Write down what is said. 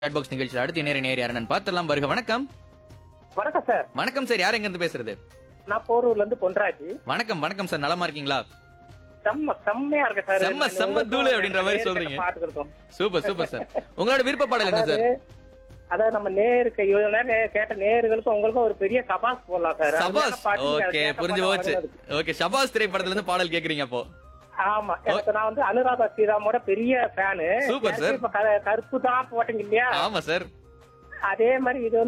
Chat box நிகழ்ச்சியில் அடுத்து நேர நேர் யாருன்னு பார்த்தலாம் வருக வணக்கம் வணக்கம் சார் வணக்கம் சார் யார் எங்க இருந்து பேசுறது நான் போரூர்ல இருந்து பொன்ராஜி வணக்கம் வணக்கம் சார் நலமா இருக்கீங்களா செம்ம செம்மையா இருக்கு சார் செம்ம, செம்ம தூளு அப்படின்ற மாதிரி சொல்றீங்க. பாத்துக்கிறோம் சூப்பர் சூப்பர் சார் உங்களோட விருப்ப பாடல் என்ன சார் அதாவது நம்ம நேருக்கு இவ்வளவு நேரம் நே- கேட்ட நேர்களுக்கும் உங்களுக்கும் ஒரு பெரிய சபாஸ் போடலாம் சார் சபாஸ் அருமையான பாட்டு, நீங்க ஓகே கேட்ட புரிஞ்சு பாட்டு போச்சு அழகா இருக்கு. ஓகே ஷபாஸ் திரைப்படத்துல இருந்து பாடல் கேக்குறீங்க அப்போ ஆமா எனக்கு நான் வந்து அனுராதா ஸ்ரீராமோட பெரிய ஃபேனு Super, sir. இப்ப க- கருப்பு தான் போட்டீங்க இல்லையா ஆமா சார் அதே மாதிரி இது வந்து